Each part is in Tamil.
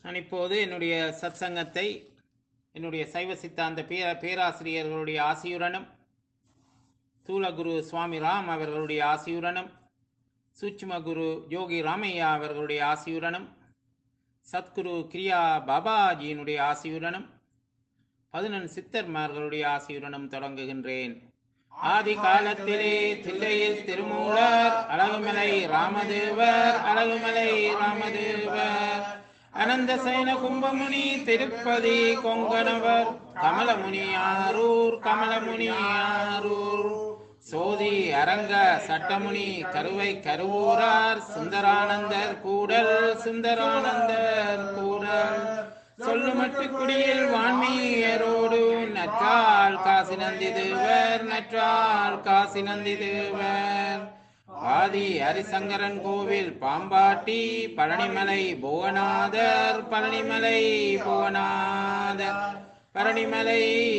நான் இப்போது என்னுடைய சத்சங்கத்தை என்னுடைய சைவ சித்தாந்த பேர பேராசிரியர்களுடைய ஆசியுடனும் தூலகுரு சுவாமி ராம் அவர்களுடைய ஆசியுடனும் சூட்சும குரு யோகி ராமையா அவர்களுடைய ஆசியுடனும் சத்குரு கிரியா பாபாஜியினுடைய ஆசியுடனும் பதினெண் சித்தர்மார்களுடைய ஆசியுடனும் தொடங்குகின்றேன் ஆதி காலத்திலே தில்லையில் திருமூலர் அழகுமலை ராமதேவர் அழகுமலை ராமதேவர் அனந்த சைன கும்பமுனி திருப்பதி கொங்கணவர் கமலமுனி ஆரூர் கமலமுனி ஆரூர் சோதி அரங்க சட்டமுனி கருவை கருவூரார் சுந்தரானந்தர் கூடல் சுந்தரானந்தர் கூடல் சொல்லுமட்டு குடியில் வான்மீயரோடு நற்றால் காசி நந்தி தேவர் நற்றால் காசி நந்தி தேவர் ஆதி ஹரிசங்கரன் கோவில் பாம்பாட்டி பழனிமலை புவனாதர் பழனிமலை புவனாதர் பழனிமலை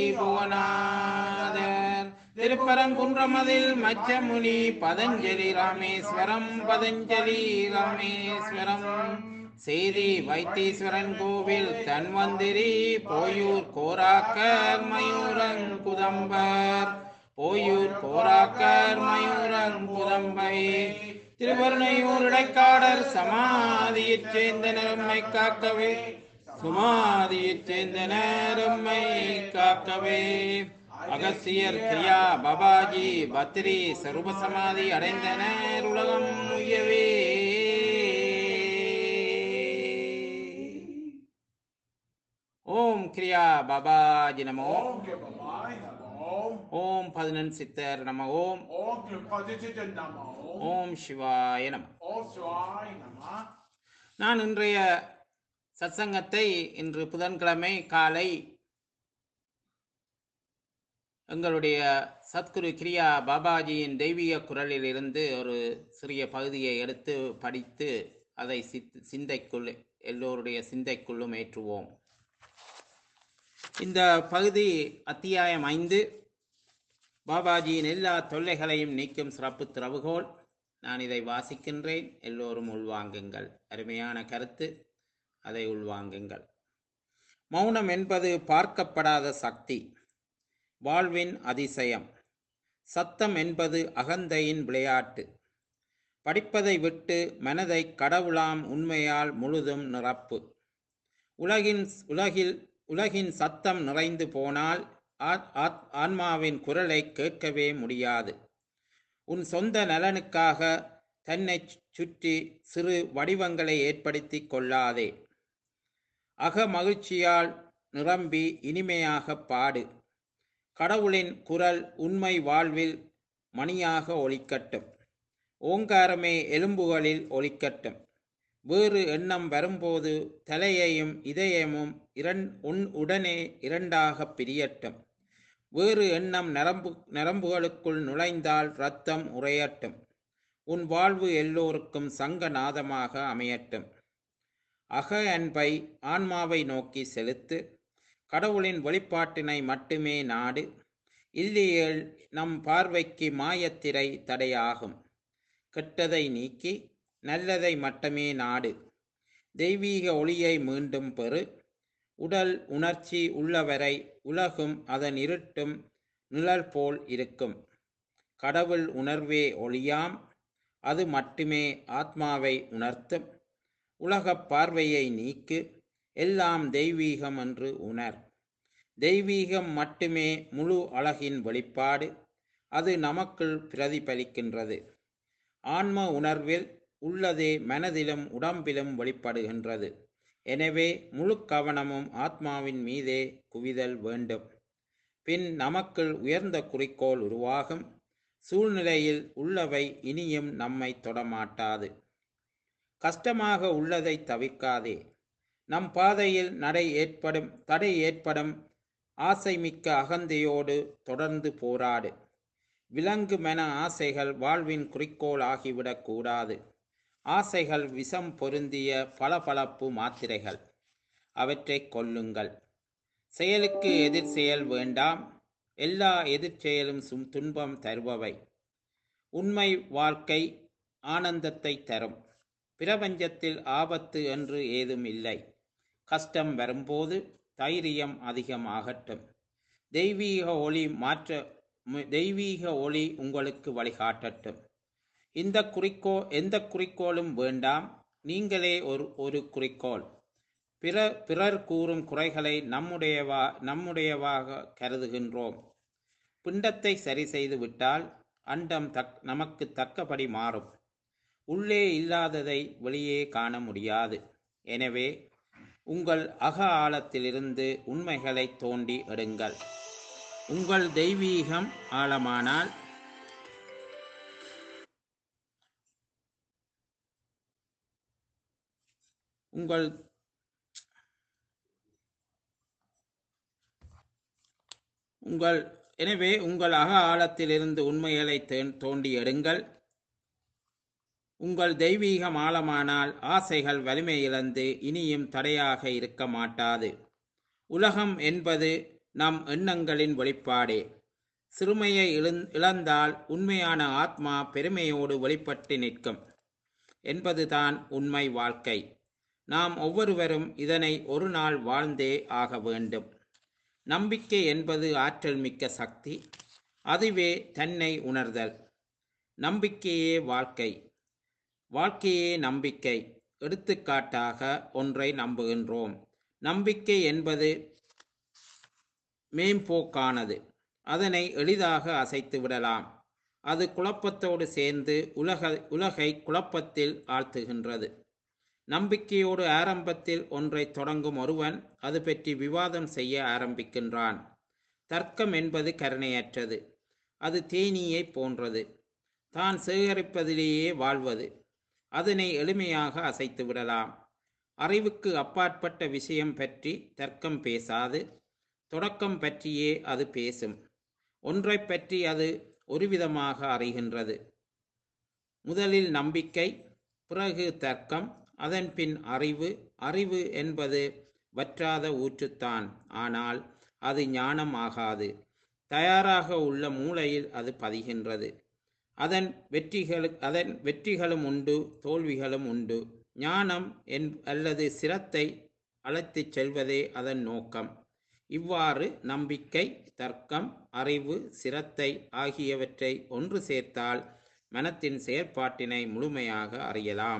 புவனாதர் திருப்பரங்குன்றமதில் மச்சமுனி பதஞ்சலி ராமேஸ்வரம் பதஞ்சலி ராமேஸ்வரம் சேதி வைத்தீஸ்வரன் கோவில் தன்வந்திரி போயூர் கோராக்கர் மயூரங்குதம்பர் போயூர் கோராக்கர் மயூரங்குதம்பை திருவருணையூர் இடைக்காடர் சமாதியைச் சேர்ந்த நெரும்மை காக்கவே சுமாதியைச் சேர்ந்த நேரம்மை காக்கவே அகசியர் கிரியா பாபாஜி பத்ரி சருப சமாதி அடைந்தனர் உலகம் உயவே ஓம் கிரியா பாபாஜி நமோ Om Geba Mai Namo. ஓம் பதினெண் சித்தர் நம ஓம் Om Gepatitite Namo. ஓம் சிவாய நம Om Swai Nama. நான் இன்றைய சத்சங்கத்தை இன்று புதன்கிழமை காலை எங்களுடைய சத்குரு கிரியா பாபாஜியின் தெய்வீக குரலில் இருந்து ஒரு சிறிய பகுதியை எடுத்து படித்து அதை சித் சிந்தைக்குள் எல்லோருடைய சிந்தைக்குள்ளும் ஏற்றுவோம் இந்த பகுதி அத்தியாயம் ஐந்து பாபாஜியின் எல்லா தொல்லைகளையும் நீக்கும் சிறப்பு திறவுகோல் நான் இதை வாசிக்கின்றேன் எல்லோரும் உள்வாங்குங்கள் அருமையான கருத்து அதை உள்வாங்குங்கள் மௌனம் என்பது பார்க்கப்படாத சக்தி வாழ்வின் அதிசயம் சத்தம் என்பது அகந்தையின் விளையாட்டு படிப்பதை விட்டு மனதை கடவுளாம் உண்மையால் முழுதும் நிரப்பு உலகின் உலகில் உலகின் சத்தம் நிறைந்து போனால் ஆத்- ஆத்- ஆன்மாவின் குரலை கேட்கவே முடியாது உன் சொந்த நலனுக்காக தன்னை சுற்றி சிறு வடிவங்களை ஏற்படுத்தி கொள்ளாதே அக மகிழ்ச்சியால் நிரம்பி இனிமையாக பாடு கடவுளின் குரல் உண்மை வாழ்வில் மணியாக ஒலிக்கட்டும் ஓங்காரமே எலும்புகளில் ஒலிக்கட்டும் வேறு எண்ணம் வரும்போது தலையையும் இதயமும் இரண் உன் உடனே இரண்டாக பிரியட்டும் வேறு எண்ணம் நரம்பு நரம்புகளுக்குள் நுழைந்தால் இரத்தம் உறையட்டும் உன் வாழ்வு எல்லோருக்கும் சங்கநாதமாக அமையட்டும் அக அன்பை ஆன்மாவை நோக்கி செலுத்து கடவுளின் வெளிப்பாட்டினை மட்டுமே நாடு இல்லையேல் நம் பார்வைக்கு மாயத்திரை தடையாகும் கெட்டதை நீக்கி நல்லதை மட்டுமே நாடு தெய்வீக ஒளியை மீண்டும் பெறு உடல் உணர்ச்சி உள்ளவரை உலகும் அதன் இருட்டும் நிழல் போல் இருக்கும் கடவுள் உணர்வே ஒளியாம் அது மட்டுமே ஆத்மாவை உணர்த்தும் உலகப் பார்வையை நீக்கு எல்லாம் தெய்வீகம் என்று உணர் தெய்வீகம் மட்டுமே முழு அழகின் வெளிப்பாடு அது நமக்குள் பிரதிபலிக்கின்றது ஆன்ம உணர்வில் உள்ளதே மனதிலும் உடம்பிலும் வெளிப்படுகின்றது எனவே முழு கவனமும் ஆத்மாவின் மீதே குவிதல் வேண்டும் பின் நமக்குள் உயர்ந்த குறிக்கோள் உருவாகும் சூழ்நிலையில் உள்ளவை இனியும் நம்மை தொடமாட்டாது கஷ்டமாக உள்ளதை தவிர்க்காதே நம் பாதையில் நடை ஏற்படும் தடை ஏற்படும் ஆசைமிக்க அகந்தையோடு தொடர்ந்து போராடு விலங்கு மன ஆசைகள் வாழ்வின் குறிக்கோள் ஆகிவிடக் கூடாது ஆசைகள் விஷம் பொருந்திய பளபளப்பு மாத்திரைகள் அவற்றை கொல்லுங்கள் செயலுக்கு எதிர் செயல் வேண்டாம் எல்லா எதிர் செயலும் சும் துன்பம் தருபவை உண்மை வாழ்க்கை ஆனந்தத்தை தரும் பிரபஞ்சத்தில் ஆபத்து என்று ஏதும் இல்லை கஷ்டம் வரும்போது தைரியம் அதிகமாகட்டும் தெய்வீக ஒளி மாற்ற மு- தெய்வீக ஒளி உங்களுக்கு வழிகாட்டட்டும் இந்த குறிக்கோ எந்த குறிக்கோளும் வேண்டாம் நீங்களே ஒரு ஒரு குறிக்கோள் பிற பிறர் கூறும் குறைகளை நம்முடையவா நம்முடையவாக கருதுகின்றோம் பிண்டத்தை சரி செய்து விட்டால் அண்டம் தக் நமக்கு தக்கபடி மாறும் உள்ளே இல்லாததை வெளியே காண முடியாது எனவே உங்கள் அக ஆழத்திலிருந்து உண்மைகளை தோண்டி எடுங்கள் உங்கள் தெய்வீகம் ஆழமானால் உங்கள் உங்கள் எனவே உங்கள் அக ஆழத்திலிருந்து உண்மைகளை தே- தோண்டி எடுங்கள் உங்கள் தெய்வீகம் ஆழமானால் ஆசைகள் வலிமை இழந்து இனியும் தடையாக இருக்க மாட்டாது உலகம் என்பது நம் எண்ணங்களின் வெளிப்பாடே சிறுமையை இழந்- இழந்தால் உண்மையான ஆத்மா பெருமையோடு வெளிப்பட்டு நிற்கும் என்பதுதான் உண்மை வாழ்க்கை நாம் ஒவ்வொருவரும் இதனை ஒரு நாள் வாழ்ந்தே ஆக வேண்டும் நம்பிக்கை என்பது ஆற்றல் மிக்க சக்தி அதுவே தன்னை உணர்தல் நம்பிக்கையே வாழ்க்கை வாழ்க்கையே நம்பிக்கை எடுத்துக்காட்டாக ஒன்றை நம்புகின்றோம் நம்பிக்கை என்பது மேம்போக்கானது அதனை எளிதாக அசைத்து விடலாம் அது குழப்பத்தோடு சேர்ந்து உலக உலகை குழப்பத்தில் ஆழ்த்துகின்றது நம்பிக்கையோடு ஆரம்பத்தில் ஒன்றை தொடங்கும் ஒருவன் அது பற்றி விவாதம் செய்ய ஆரம்பிக்கின்றான் தர்க்கம் என்பது கருணையற்றது அது தேனீயை போன்றது தான் சேகரிப்பதிலேயே வாழ்வது அதனை எளிமையாக அசைத்து விடலாம் அறிவுக்கு அப்பாற்பட்ட விஷயம் பற்றி தர்க்கம் பேசாது தொடக்கம் பற்றியே அது பேசும் ஒன்றைப் பற்றி அது ஒருவிதமாக அறிகின்றது முதலில் நம்பிக்கை பிறகு தர்க்கம் அதன் பின் அறிவு அறிவு என்பது வற்றாத ஊற்றுத்தான் ஆனால் அது ஞானம் ஆகாது தயாராக உள்ள மூளையில் அது பதிகின்றது அதன் வெற்றிகளு அதன் வெற்றிகளும் உண்டு தோல்விகளும் உண்டு ஞானம் என் அல்லது சிரத்தை அழைத்துச் செல்வதே அதன் நோக்கம் இவ்வாறு நம்பிக்கை தர்க்கம் அறிவு சிரத்தை ஆகியவற்றை ஒன்று சேர்த்தால் மனத்தின் செயற்பாட்டினை முழுமையாக அறியலாம்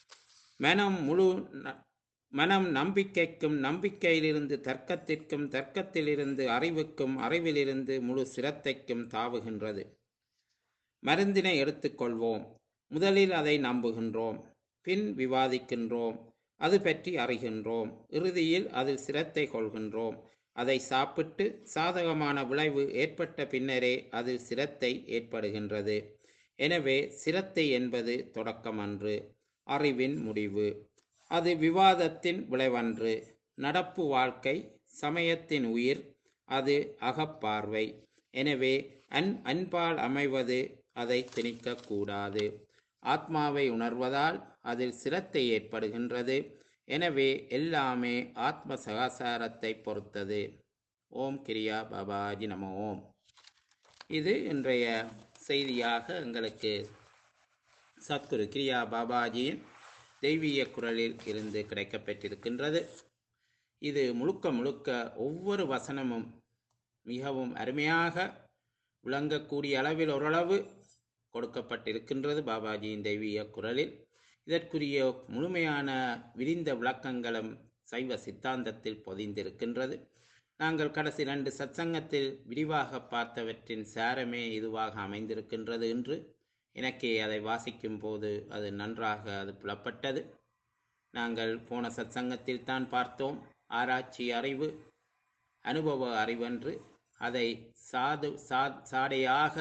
மனம் முழு ந- மனம் நம்பிக்கைக்கும் நம்பிக்கையிலிருந்து தர்க்கத்திற்கும் தர்க்கத்திலிருந்து அறிவுக்கும் அறிவிலிருந்து முழு சிரத்தைக்கும் தாவுகின்றது மருந்தினை எடுத்துக்கொள்வோம் முதலில் அதை நம்புகின்றோம் பின் விவாதிக்கின்றோம் அது பற்றி அறிகின்றோம் இறுதியில் அதில் சிரத்தை கொள்கின்றோம் அதை சாப்பிட்டு சாதகமான விளைவு ஏற்பட்ட பின்னரே அதில் சிரத்தை ஏற்படுகின்றது எனவே சிரத்தை என்பது தொடக்கமன்று அறிவின் முடிவு அது விவாதத்தின் விளைவன்று நடப்பு வாழ்க்கை சமயத்தின் உயிர் அது அகப்பார்வை எனவே அன் அன்பால் அமைவது அதை திணிக்கக்கூடாது ஆத்மாவை உணர்வதால் அதில் சிரத்தை ஏற்படுகின்றது எனவே எல்லாமே ஆத்ம சகாசாரத்தை பொறுத்தது ஓம் கிரியா பாபாஜி நம ஓம் இது இன்றைய செய்தியாக எங்களுக்கு சத்குரு கிரியா பாபாஜியின் தெய்வீக குரலில் இருந்து கிடைக்கப்பெற்றிருக்கின்றது இது முழுக்க முழுக்க ஒவ்வொரு வசனமும் மிகவும் அருமையாக விளங்கக்கூடிய அளவில் ஓரளவு கொடுக்கப்பட்டிருக்கின்றது பாபாஜியின் தெய்வீக குரலில் இதற்குரிய முழுமையான விரிந்த விளக்கங்களும் சைவ சித்தாந்தத்தில் பொதிந்திருக்கின்றது நாங்கள் கடைசி இரண்டு சத்சங்கத்தில் விரிவாக பார்த்தவற்றின் சாரமே இதுவாக அமைந்திருக்கின்றது என்று எனக்கே அதை வாசிக்கும் போது அது நன்றாக அது புலப்பட்டது நாங்கள் போன சத்சங்கத்தில் தான் பார்த்தோம் ஆராய்ச்சி அறிவு அனுபவ அறிவென்று அதை சாது சா சாடையாக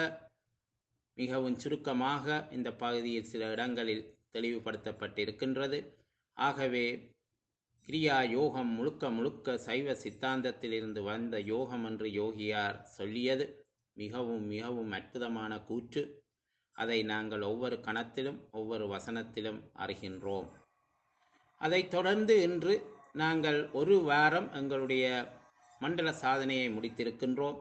மிகவும் சுருக்கமாக இந்த பகுதியில் சில இடங்களில் தெளிவுபடுத்தப்பட்டிருக்கின்றது ஆகவே கிரியா யோகம் முழுக்க முழுக்க சைவ சித்தாந்தத்திலிருந்து வந்த யோகம் என்று யோகியார் சொல்லியது மிகவும் மிகவும் அற்புதமான கூற்று அதை நாங்கள் ஒவ்வொரு கணத்திலும் ஒவ்வொரு வசனத்திலும் அறிகின்றோம் அதைத் தொடர்ந்து இன்று நாங்கள் ஒரு வாரம் எங்களுடைய மண்டல சாதனையை முடித்திருக்கின்றோம்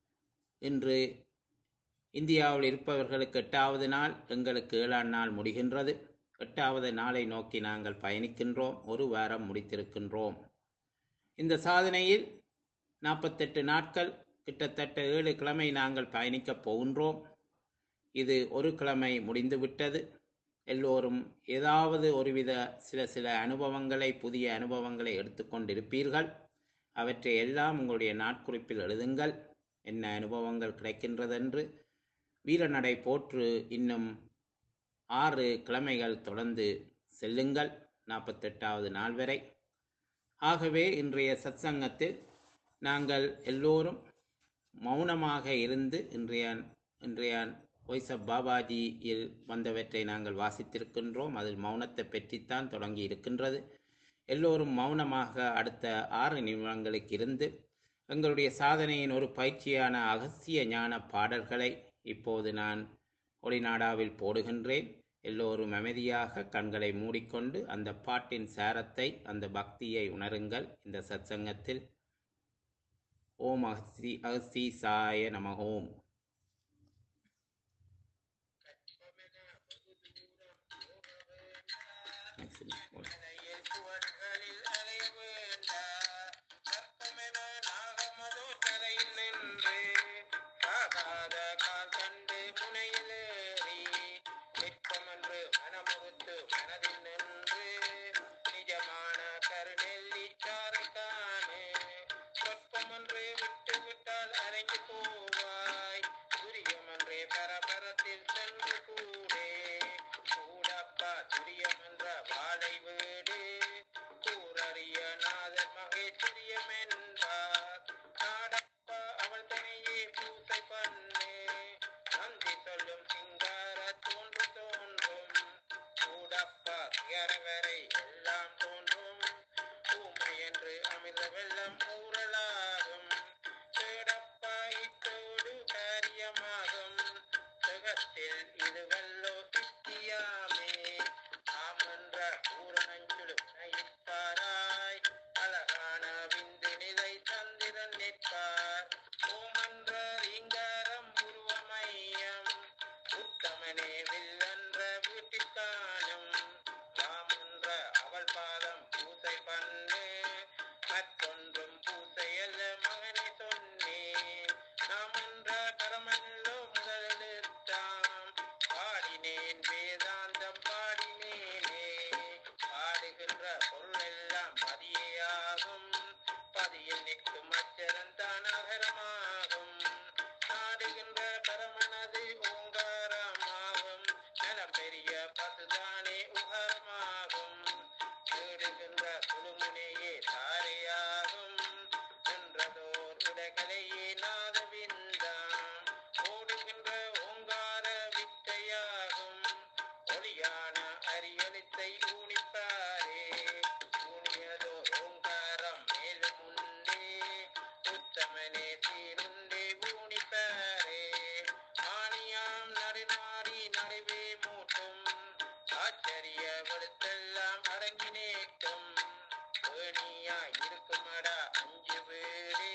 இன்று இந்தியாவில் இருப்பவர்களுக்கு எட்டாவது நாள் எங்களுக்கு ஏழாம் நாள் முடிகின்றது எட்டாவது நாளை நோக்கி நாங்கள் பயணிக்கின்றோம் ஒரு வாரம் முடித்திருக்கின்றோம் இந்த சாதனையில் நாற்பத்தெட்டு நாட்கள் கிட்டத்தட்ட ஏழு கிழமை நாங்கள் பயணிக்கப் போகின்றோம் இது ஒரு கிழமை முடிந்துவிட்டது எல்லோரும் ஏதாவது ஒருவித சில சில அனுபவங்களை புதிய அனுபவங்களை எடுத்துக்கொண்டிருப்பீர்கள் அவற்றை எல்லாம் உங்களுடைய நாட்குறிப்பில் எழுதுங்கள் என்ன அனுபவங்கள் கிடைக்கின்றதென்று வீரநடை போற்று இன்னும் ஆறு கிழமைகள் தொடர்ந்து செல்லுங்கள் நாற்பத்தெட்டாவது நாள் வரை ஆகவே இன்றைய சத்சங்கத்தில் நாங்கள் எல்லோரும் மௌனமாக இருந்து இன்றைய இன்றைய வாய்ஸ் ஆஃப் பாபாஜியில் வந்தவற்றை நாங்கள் வாசித்திருக்கின்றோம் அதில் மௌனத்தை பற்றித்தான் தொடங்கி இருக்கின்றது எல்லோரும் மௌனமாக அடுத்த ஆறு நிமிடங்களுக்கு இருந்து எங்களுடைய சாதனையின் ஒரு பயிற்சியான அகசிய ஞான பாடல்களை இப்போது நான் ஒளிநாடாவில் போடுகின்றேன் எல்லோரும் அமைதியாக கண்களை மூடிக்கொண்டு அந்த பாட்டின் சாரத்தை அந்த பக்தியை உணருங்கள் இந்த சத்சங்கத்தில் ஓம் அகஸ்தி அகஸ்தி சாய நம ஓம் மனையில் சுவர்களில் அலைய வேண்டா கற்பமென நாகமதோ தரையில் நின்று ஆகாத கால் கண்டு முனையிலேறி நிற்கமென்று மனமுறுத்து மனதில் நின்று நிஜமான கருநெல்லி சாரை காணு சொற்பமென்றே விட்டு விட்டால் அரைஞ்சு போவாய் துரியமென்றே பரபரத்தில் சென்று கூடே கூடப்பா துரியம் என்ற வாழை வீடு கூறறிய நாதன் மகேஸ்வரியம் என்பார் நாடப்பா அவள் தனியே பூசை பண்ணு நந்தி சொல்லும் சிங்கார தோன்று தோன்றும் கூடப்பா வரை எல்லாம் தோன்றும் ஊமை என்று அமிர்த வெள்ளம் ஊறலாகும் தேடப்பா இத்தோடு காரியமாகும் ஜகத்தில் இது வல்லோ சித்தியாமே ஆமன்ற பூரணஞ்சுடு நயிப்பாராய் அழகான விந்து நிலை சந்திரன் நிற்பார் ஓமன்ற ரீங்காரம் உருவமையம் உத்தமனே வில்லன்ற வீட்டிற்கானும் ராமன்ற அவள் பாதம் பூசை பண்ணு மற்றொன்றும் பூசையல்ல மகனே சொன்னேன் நாம் என்ற பரமல்லோ முதலெடுத்தாம் பாடினேன் வேதாந்தம் பாடினேனே பாடுகின்ற பொருள் எல்லாம் பதியாகும் பதியில் நிற்கும் அச்சரன் தான் அகரமாகும் நாடுகின்ற பரமனது ஓங்காரமாகும் நலம் பெரிய பசுதானே உகரமாகும் தேடுகின்ற குழுமுனையே தாரையாகும் நின்றதோர் உலகலையே நாதவிந்தாம் ஓடுகின்ற ஓங்கார வித்தையாகும் ஒளியான அரியலித்தை ஊனிப்பாரே ஊனியதோ ஓங்காரம் மேலும் உண்டே உத்தமனே தீருண்டே ஊனிப்பாரே ஆணியாம் நடுநாடி நடுவே மூட்டும் ஆச்சரிய வெளுத்தெல்லாம் அடங்கி நேற்றும் ஏணியாய் இருக்குமடா அஞ்சு வீடே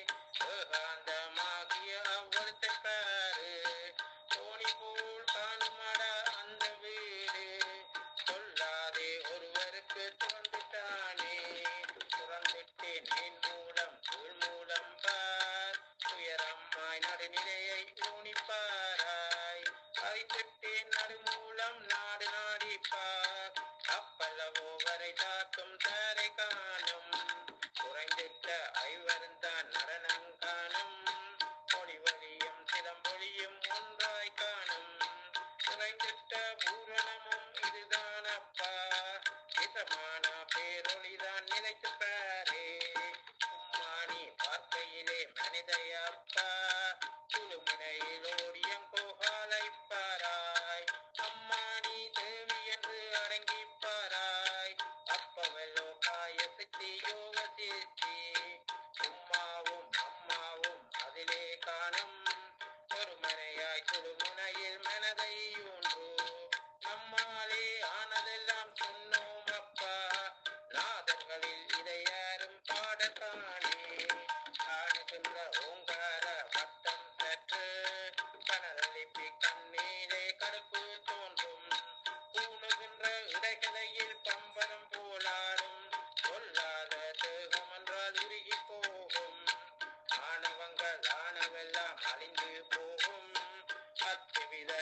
ஏகாந்தமாகிய அவ்வளத்தை பாரு தோணி போல் காணுமடா அந்த வீடு சொல்லாதே ஒருவருக்கு துறந்துட்டானே துறந்துட்டேன் என் மூலம் உள் மூலம் பார் துயரம்மாய் நடுநிலையை ஊனிப்பாராய் அறித்திட்டேன் நடுமூலம் நாடு நாடிப்பார் அப்பல்லவோ வரை தாக்கும் தாரை காணும் குறைந்திட்ட ஐவருந்தான் நடனம் காணும் ஒளி ஒளியும் சிலம்பொழியும் ஒன்றாய் காணும் குறைந்திட்ட பூரணமும் இதுதானப்பா இதமான பேரொளிதான் நிலைத்து பாரே உம்மானி பார்க்கையிலே மனிதையப்பா குழுமுனையில் ஓடியம் கோகாலை பாராய் அம்மானி தேவி என்று அடங்கி பாராய் அப்பவெல்லோ காய சித்தி யோக சித்தி உம்மாவும் அம்மாவும் அதிலே காணும் ஒரு மனையாய் குழுமுனையில் மனதை ஒன்று நம்மாலே ஆனதெல்லாம் சொன்னோம் அப்பா நாதர்களில் இதை யாரும் பாடத்தானே காணுகின்ற ஓங்கார வட்டம் சற்று கனலெழுப்பி கண்ணீரே கருப்பு தோன்றும் பூணுகின்ற இடைகளையில் பம்பரம் போலாடும் சொல்லாத தேகம் என்றால்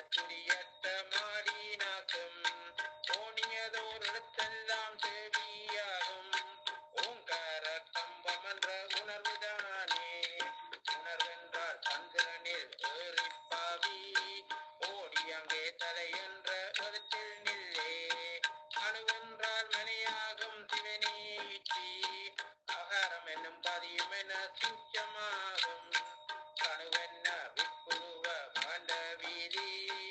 துரியத்த மாடினாக்கும் தோணியதோர் இடத்தெல்லாம் தேவியாகும் ஓங்கார கம்பம் என்ற உணர்வுதானே உணர்வென்றால் சந்திரனில் ஏறிப்பாவி ஓடி அங்கே தலை என்ற கருத்தில் நில்லே அணுவென்றால் மனையாகும் சிவனீச்சி அகாரம் என்னும் பதியும் என சூச்சமாகும் கணுவென்ன விப்புருவ மாண்ட வீதி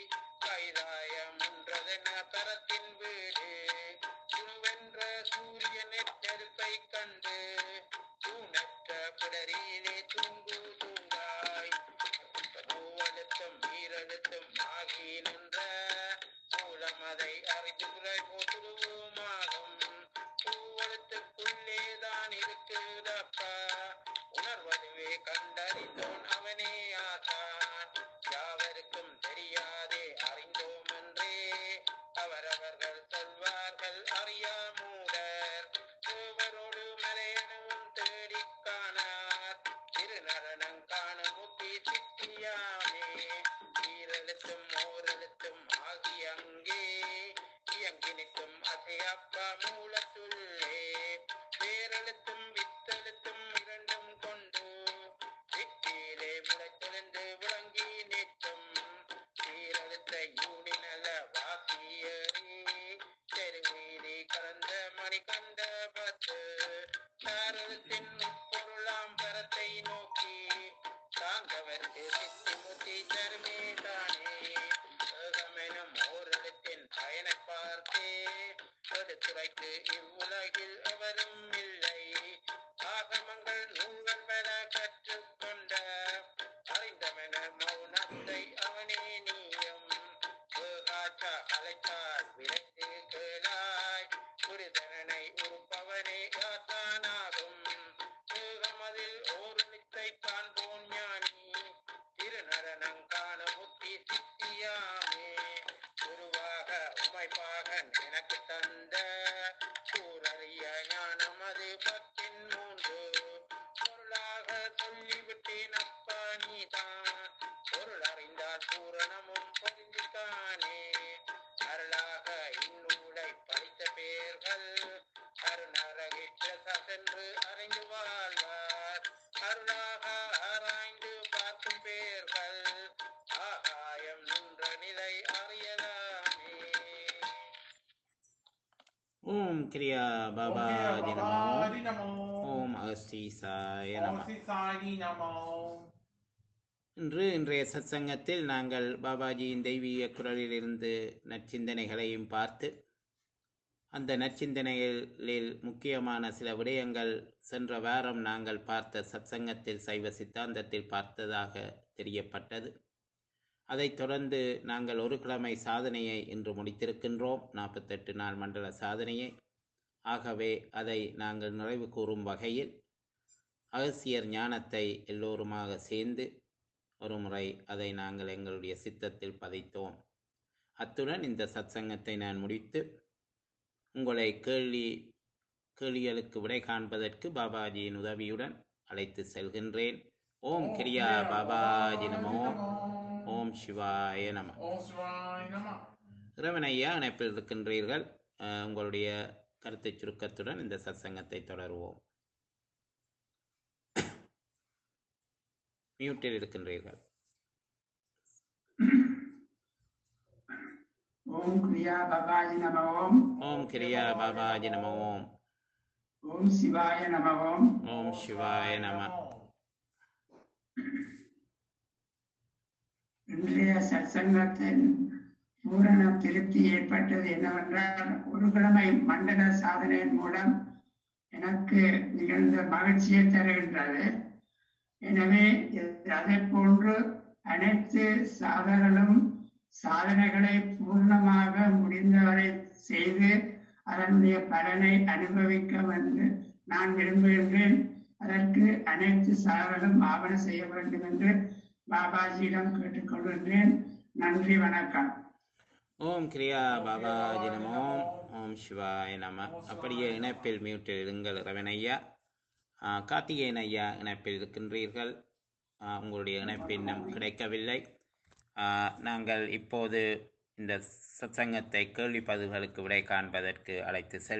கைதாயம் என்றதென பரத்தின் வீடு குணுவென்ற சூரியன் நெருப்பை கண்டு தூணற்ற பிடரியிலே தூங்கு தூங்காய் பூவெழுத்தும் நீரெழுத்தும் ஆகி நின்ற மூலம் அதை அறிந்து குறை போற்றுவோமாகும் பூவெழுத்துக்குள்ளேதான் இருக்குதப்பா உணர்வதுவே கண்டறிந்தோன் அவனே ஆசான் யாவருக்கும் தெரியாதே அறிந்தோம் என்றே அவரவர்கள் சொல்வார்கள் அறியா மூடர் தேவரோடு மலையனவும் தேடிக் காணார் திருநடனம் காண முத்தி சித்தியாமே ஈரெழுத்தும் ஓரெழுத்தும் ஆகி அங்கே இயங்கி நிற்கும் அசையப்பா மூலத்துள்ளே வேரெழுத்தும் வித்தெழுத்தும் இரண்டும் கொண்டு சித்தியிலே முளைத்தெழுந்து விளங்கி நிற்கும் சீரெழுத்த யூனிநல வாசியரே தெருவீதி கலந்த மணி கண்ட பத்து சாரத்தின் முப்பொருளாம் பரத்தை நோக்கி தாங்கவர்க்கு சித்தி முத்தி தருமே தானே ஏகமெனும் ஓரிடத்தின் பயனை பார்த்தே எடுத்துரைத்து இவ்வுலகில் எவரும் இல்லை ஆகமங்கள் நூல்கள் பெற கற்றுக்கொண்ட அறிந்தமென மௌனத்தை அவனே நீயும் ஏகாச்சா அழைத்தார் விரைந்து கேளாய் புரிதனனை உறுப்பவனே யாத்தானாகும் ஏகமதில் ஓர் நித்தை காண்போன் ஞானி திருநடனம் காண முத்தி சித்தியாமே குருவாக உமைப்பாகன் எனக்கு தந்த சூரறிய ஞானம் அது பத்தின் மூன்று பொருளாக சொல்லிவிட்டேன் அப்பா நீதான் பொருள் அறிந்தால் பூரணமும் பொருந்தித்தானே அருளாக இந்நூலை படித்த பேர்கள் அருணரகிற்ற சென்று அறிந்து வாழ்வார் அருளாக ஆராய்ந்து பார்க்கும் பேர்கள் ஆகாயம் நின்ற நிலை அறியலாமே ஓம் கிரியா பாபாஜி நமோ Babaji Namo. ஓம் அகஸ்தீசாய நம Om Sisai Namo. இன்று இன்றைய சத்சங்கத்தில் நாங்கள் பாபாஜியின் தெய்வீக குரலிலிருந்து நற்சிந்தனைகளையும் பார்த்து அந்த நற்சிந்தனைகளில் முக்கியமான சில விடயங்கள் சென்ற வாரம் நாங்கள் பார்த்த சத்சங்கத்தில் சைவ சித்தாந்தத்தில் பார்த்ததாக தெரியப்பட்டது அதைத் தொடர்ந்து நாங்கள் ஒரு கிழமை சாதனையை இன்று முடித்திருக்கின்றோம் நாற்பத்தெட்டு நாள் மண்டல சாதனையை ஆகவே அதை நாங்கள் நிறைவு கூறும் வகையில் அகசியர் ஞானத்தை எல்லோருமாக சேர்ந்து ஒரு முறை அதை நாங்கள் எங்களுடைய சித்தத்தில் பதித்தோம் அத்துடன் இந்த சத்சங்கத்தை நான் முடித்து உங்களை கேள்வி கேள்விகளுக்கு விடை காண்பதற்கு பாபாஜியின் உதவியுடன் அழைத்து செல்கின்றேன் ஓம் கிரியா பாபாஜி நமோ ஓம் சிவாய நம Om Sisai Namo. இறைவனையா இணைப்பில் இருக்கின்றீர்கள் அஹ், உங்களுடைய கருத்தை சுருக்கத்துடன் இந்த சத்சங்கத்தை தொடருவோம் மியூட்டில் இருக்கின்றீர்கள் ஓம் கிரியா பாபாஜி நம ஓம் ஓம் கிரியா பாபாஜி நம ஓம் ஓம் சிவாய நம ஓம் ஓம் சிவாய நம இன்றைய சத்சங்கத்தின் பூரண திருப்தி ஏற்பட்டது என்னவென்றால் ஒரு கிழமை மண்டல சாதனையின் மூலம் எனக்கு நிகழ்ந்த மகிழ்ச்சியை தருகின்றது எனவே அதை போன்று அனைத்து சாதகர்களும் சாதனைகளை பூர்ணமாக முடிந்தவரை செய்து அதனுடைய பலனை அனுபவிக்க வந்து நான் விரும்புகின்றேன் அதற்கு அனைத்து சாதகர்களும் ஆவண செய்ய வேண்டும் என்று பாபாஜியிடம் கேட்டுக்கொள்கின்றேன் நன்றி வணக்கம் ஓம் கிரியா பாபாஜி நம ஓம் ஓம் சிவாய நம அப்படியே இணைப்பில் மியூட்டில் இருங்கள் ரவணையா கார்த்திகேயன் ஐயா இணைப்பில் இருக்கின்றீர்கள் ஆ, உங்களுடைய இணைப்பு இன்னும் கிடைக்கவில்லை ஆஹ், நாங்கள் இப்போது இந்த சத்சங்கத்தை கேள்வி பதில்களுக்கு விடை காண்பதற்கு அழைத்து செல்